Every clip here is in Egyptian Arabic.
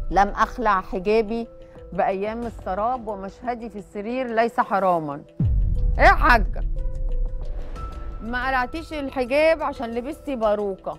لم اخلع حجابي بايام السراب ومشهدي في السرير ليس حراما ايه يا حاجه ما قلعتيش الحجاب عشان لبستي باروكه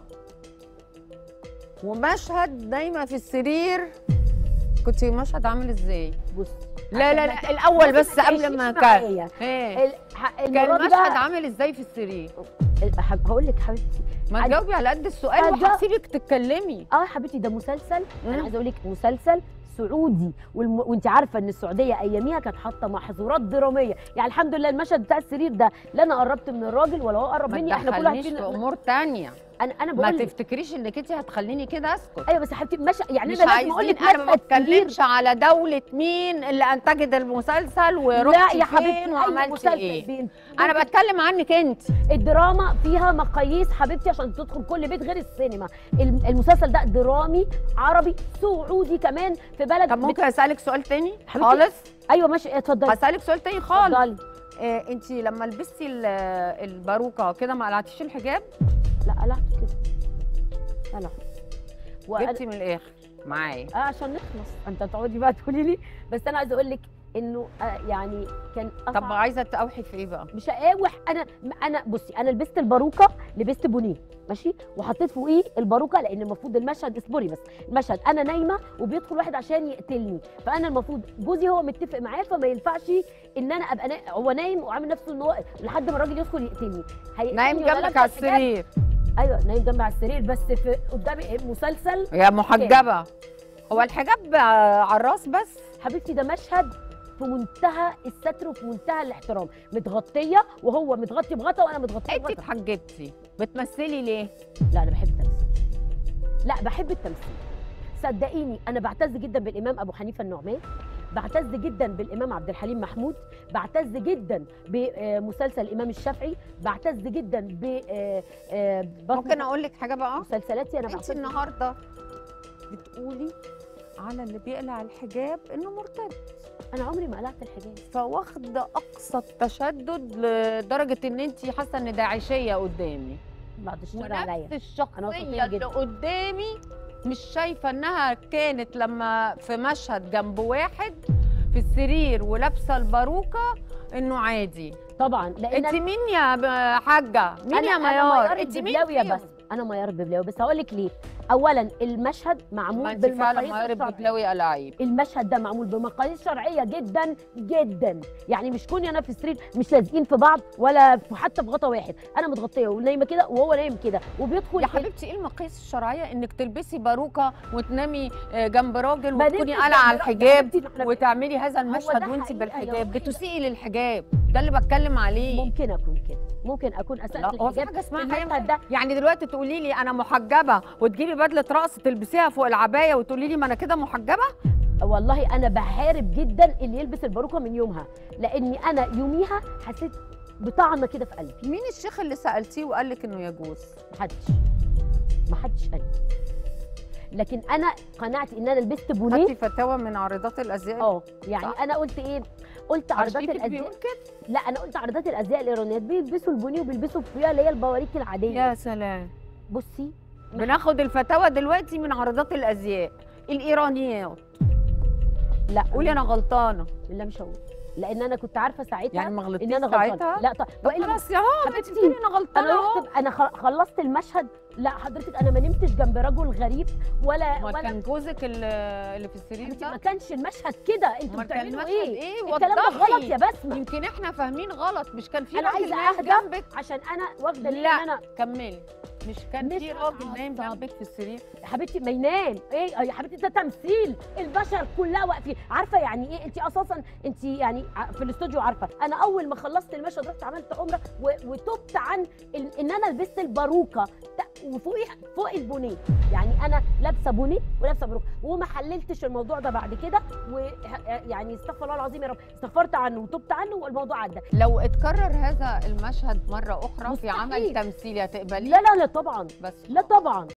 ومشهد نايمه في السرير كنت مشهد عامل ازاي بص لا لا عشان لا الاول بس ما قبل ما تعيشيش كان معايا. ايه ال- ح- كان المرة دي المشهد بقى- عامل ازاي في السرير هقول لك حبيبتي ما عاد- تجاوبي على قد السؤال عاد- وهسيبك تتكلمي اه حبيبتي ده مسلسل مم. انا عايزه اقول لك مسلسل سعودي والم... وانت عارفه ان السعوديه اياميها كانت حاطه محظورات دراميه يعني الحمد لله المشهد بتاع السرير ده لا انا قربت من الراجل ولا هو قرب ما مني احنا كل واحد تدخلنيش في فينا امور تانية انا انا ما بقول لك تفتكريش انك انت هتخليني كده اسكت ايوه بس يا حبيبتي مش يعني مش انا لازم اقول عايزين لك انا ما مشهد كبير بتكلمش على دولة مين اللي انتجت المسلسل لا ورحتي يا فين حبيبتي أي وعملتي مسلسل ايه بين- انا بتكلم عنك انت الدراما فيها مقاييس حبيبتي عشان تدخل كل بيت غير السينما الم- المسلسل ده درامي عربي سعودي كمان في بلد طب ممكن اسالك سؤال تاني حبيبتي، خالص ايوه ماشي اتفضلي هسالك سؤال تاني خالص اتفضلي إيه انت لما لبستي ال- الباروكه كده ما قلعتيش الحجاب لا قلعت كده قلعت وأنا- جبتي من الاخر معايا اه عشان نخلص انت تقعدي بقى تقولي لي بس انا عايزه اقول لك انه آه يعني كان طب اصعب عايزه تقاوحي في ايه بقى مش هقاوح انا انا بصي انا لبست الباروكه لبست بونيه ماشي وحطيت فوقيه الباروكه لان المفروض المشهد اصبري بس المشهد انا نايمه وبيدخل واحد عشان يقتلني فانا المفروض جوزي هو متفق معايا فما ينفعش ان انا ابقى نا... هو نايم وعامل نفسه ان هو لحد ما الراجل يدخل يقتلني هيقتلني نايم وأنا جنبك لابسة على الحجاب. السرير ايوه نايم جنبي على السرير بس في قدامي مسلسل يا محجبه هو الحجاب على الراس بس حبيبتي ده مشهد في منتهى الستر وفي منتهى الاحترام متغطيه وهو متغطي بغطا وانا متغطيه انت بغطا اتحجبتي بتمثلي ليه لا انا بحب التمثيل لا بحب التمثيل صدقيني انا بعتز جدا بالامام ابو حنيفه النعمان بعتز جدا بالامام عبد الحليم محمود بعتز جدا بمسلسل الامام الشافعي بعتز جدا ب آه، آه، بطن- ممكن اقول لك حاجه بقى مسلسلاتي انا انت بعتز النهارده بتقولي على اللي بيقلع الحجاب انه مرتد انا عمري ما قلعت الحجاب فواخده اقصى التشدد لدرجه ان انت حاسه ان داعشيه قدامي بعد الشر عليا ونفس أنا واثقة الشخصيه فيها اللي جداً. قدامي مش شايفه انها كانت لما في مشهد جنب واحد في السرير ولابسه الباروكه انه عادي طبعا لان انت مين يا ب- حاجه مين أنا يا أنا ميار ميار انت مين الببلاوي فيهم؟ بس انا ميار الببلاوي بس هقول لك ليه اولا المشهد ما معمول انت فعلا بالمقاييس ميار الشرعية. الببلاوي ألاعيب المشهد ده معمول بمقاييس شرعيه جدا جدا يعني مش كوني انا في السرير مش لازقين في بعض ولا في- حتى في غطا واحد انا متغطيه ونايمه كده وهو نايم كده وبيدخل يا حبيبتي ايه المقاييس الشرعيه انك تلبسي باروكه وتنامي آه، جنب راجل ما وتكوني نمتش قلعه على جنب راجل. الحجاب حبيبتي، إحنا- وتعملي هذا المشهد ده وانت حقيقة يا بالحجاب وحيدة. بتسيئي للحجاب ده اللي بتكلم عليه ممكن اكون كده ممكن اكون اسأت لا هو في الحجاب حاجه اسمها في حاجه المشهد ده يعني دلوقتي تقولي لي انا محجبه وتجيبي بدله رقص تلبسيها فوق العبايه وتقولي لي ما انا كده محجبه والله انا بحارب جدا اللي يلبس الباروكه من يومها لاني انا يوميها حسيت بطعنه كده في قلبي مين الشيخ اللي سالتيه وقال لك انه يجوز محدش محدش قال لكن انا قناعتي ان انا لبست بونيه خدتي فتاوى من عارضات الازياء اه يعني صح. انا قلت ايه قلت عرضات عرضات الازياء بيقول كده لا انا قلت عرضات الازياء الايرانيات بيلبسوا البني وبيلبسوا فيها اللي هي البواريك العاديه يا سلام بصي بناخد الفتاوى دلوقتي من عارضات الازياء الايرانيات لا قولي انا غلطانه لا مش هقول لان انا كنت عارفه ساعتها يعني ما غلطتيش ان انا ساعتها غلطانه لا طب طب وإلا خلاص يا هو ما حبيبتي، تقولي انا غلطانه انا اهو رحت انا خ- خلصت المشهد لا حضرتك انا ما نمتش جنب رجل غريب ولا ما ولا كان جوزك اللي اللي في السرير حبيبتي ما ده كانش المشهد كده انتوا ما كان بتعملوا المشهد ايه ايه الكلام ده غلط وضحي يا بسمه يمكن احنا فاهمين غلط مش كان في أنا راجل عايزة نايم أهدى. جنبك عشان انا واخده ليه لا. ان انا كملي مش كان مش في راجل نايم هتعصب. جنبك في السرير يا حبيبتي ما ينام ايه يا حبيبتي ده تمثيل البشر كلها واقفين عارفه يعني ايه انت اساسا انت يعني ع- في الاستوديو عارفه انا اول ما خلصت المشهد رحت عملت عمره و- وتبت عن ال- ان انا لبست الباروكه ت- وفوقي فوق البونيه يعني انا لابسه بونيه ولابسه باروكه وما حللتش الموضوع ده بعد كده ويعني استغفر الله العظيم يا رب استغفرت عنه وتبت عنه والموضوع عدى لو اتكرر هذا المشهد مره اخرى في عمل مستحيل. تمثيلي هتقبليه لا لا لا طبعا بس لا طبعا